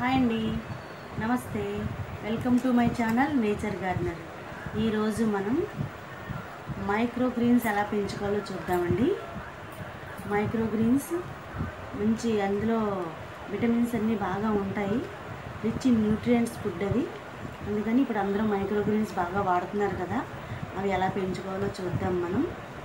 hi అండి నమస్తే welcome to my channel nature gardener ఈరోజు మనం మైక్రో గ్రీన్స్ ఎలా పెంచుకోవాలో చూద్దామండి మైక్రో గ్రీన్స్ మంచి అందులో విటమిన్స్ అన్నీ బాగా ఉంటాయి రిచ్ ఇన్ న్యూట్రియంట్స్ ఫుడ్ అది అందుకని ఇప్పుడు అందరూ మైక్రో గ్రీన్స్ బాగా వాడుతున్నారు కదా అవి ఎలా పెంచుకోవాలో చూద్దాం మనం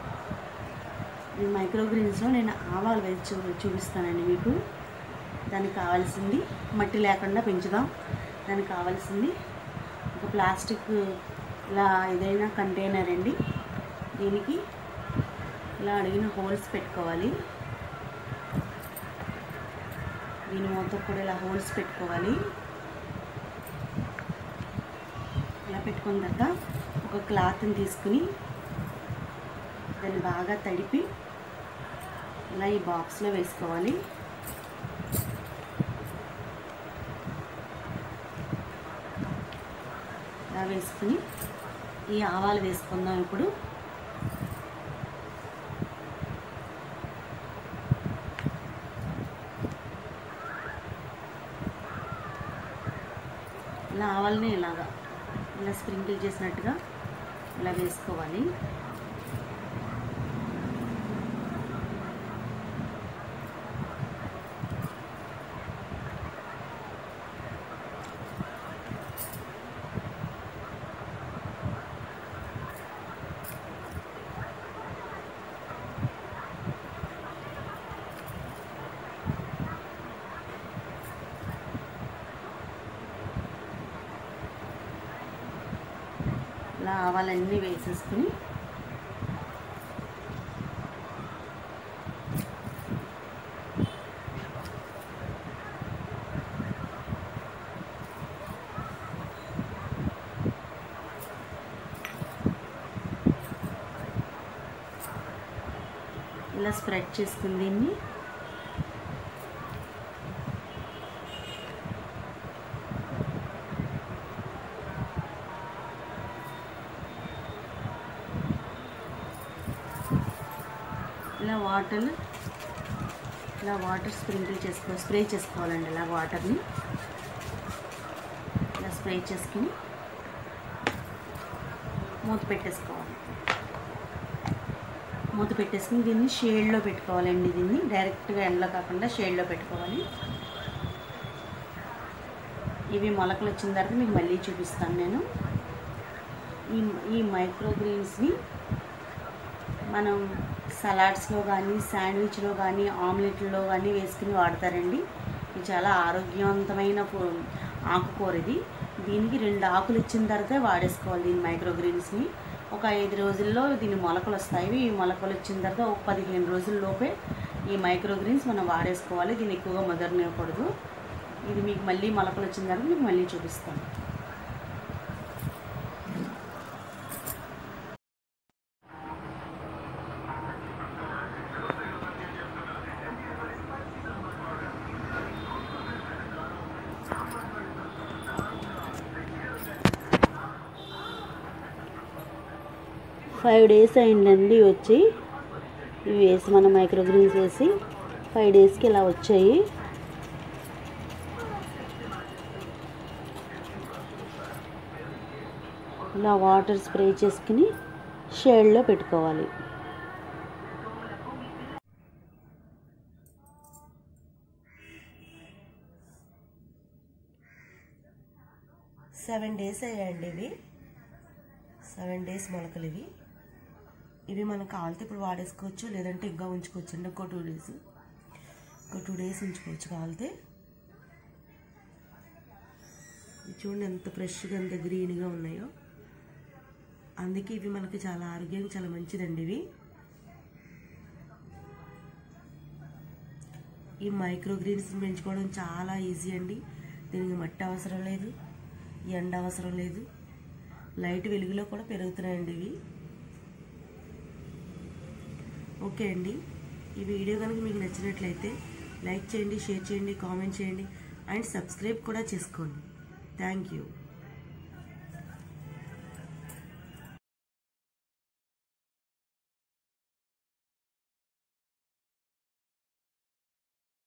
ఈ మైక్రో గ్రీన్స్లో నేను ఆవాలు వేసి చూ చూపిస్తానండి మీకు దానికి కావాల్సింది మట్టి లేకుండా పెంచుదాం దానికి కావాల్సింది ఒక ప్లాస్టిక్ ఇలా ఏదైనా కంటైనర్ అండి దీనికి ఇలా అడిగిన హోల్స్ పెట్టుకోవాలి దీని మొత్తం కూడా ఇలా హోల్స్ పెట్టుకోవాలి ఇలా పెట్టుకున్న తర్వాత ఒక క్లాత్ని తీసుకుని దాన్ని బాగా తడిపి ఇలా ఈ బాక్స్లో వేసుకోవాలి ఇలా వేసుకుని ఈ ఆవాలు వేసుకుందాం ఇప్పుడు ఇలా ఆవాలని ఇలాగా ఇలా స్ప్రింకిల్ చేసినట్టుగా ఇలా వేసుకోవాలి ఇలా ఆవాలన్నీ వేసేసుకుని ఇలా స్ప్రెడ్ చేసుకుని దీన్ని ఇలా వాటర్ ఇలా వాటర్ స్ప్రింకిల్ చేసుకో స్ప్రే చేసుకోవాలండి ఇలా వాటర్ని ఇలా స్ప్రే చేసుకుని మూత పెట్టేసుకోవాలి మూత పెట్టేసుకుని దీన్ని షేడ్లో పెట్టుకోవాలండి దీన్ని డైరెక్ట్గా ఎండలో కాకుండా షేడ్లో పెట్టుకోవాలి ఇవి మొలకలు వచ్చిన తర్వాత మీకు మళ్ళీ చూపిస్తాను నేను ఈ ఈ మైక్రో గ్రీన్స్ని మనం సలాడ్స్లో కానీ శాండ్విచ్లో కానీ ఆమ్లెట్లో కానీ వేసుకుని వాడతారండి ఇది చాలా ఆరోగ్యవంతమైన ఫు- ఆకుకూర ఇది దీనికి రెండు ఆకులు ఇచ్చిన తర్వాతే వాడేసుకోవాలి దీని మైక్రో గ్రీన్స్ని ఒక ఐదు రోజుల్లో దీని మొలకలు వస్తాయి ఈ మొలకలు వచ్చిన తర్వాత ఒక పదిహేను రోజుల్లోపే ఈ మైక్రో గ్రీన్స్ మనం వాడేసుకోవాలి దీన్ని ఎక్కువగా ముదరనివ్వకూడదు ఇది మీకు మళ్ళీ మొలకలు వచ్చిన తర్వాత మీకు మళ్ళీ చూపిస్తాను ఫైవ్ డేస్ అయిందండి వచ్చి ఇవి వేసి మనం మైక్రో గ్రీన్స్ వేసి ఫైవ్ డేస్కి ఇలా వచ్చాయి ఇలా వాటర్ స్ప్రే చేసుకుని షేడ్లో పెట్టుకోవాలి సెవెన్ డేస్ అయ్యాయండి ఇవి సెవెన్ డేస్ మొలకలు ఇవి ఇవి మనకు కావాలితే ఇప్పుడు వాడేసుకోవచ్చు లేదంటే ఇంకా ఉంచుకోవచ్చు అండి ఇంకో టూ డేస్ ఇంకో టూ డేస్ ఉంచుకోవచ్చు కావాలితే ఇవి చూడండి ఎంత ఫ్రెష్గా ఎంత గ్రీన్గా ఉన్నాయో అందుకే ఇవి మనకి చాలా ఆరోగ్యానికి చాలా మంచిదండి ఇవి ఈ మైక్రో గ్రీన్స్ పెంచుకోవడం చాలా ఈజీ అండి దీనికి మట్టి అవసరం లేదు ఎండ అవసరం లేదు లైట్ వెలుగులో కూడా పెరుగుతున్నాయండి ఇవి ఓకే అండి ఈ వీడియో కనుక మీకు నచ్చినట్లయితే లైక్ చేయండి షేర్ చేయండి కామెంట్ చేయండి అండ్ సబ్స్క్రైబ్ కూడా చేసుకోండి థ్యాంక్ యూ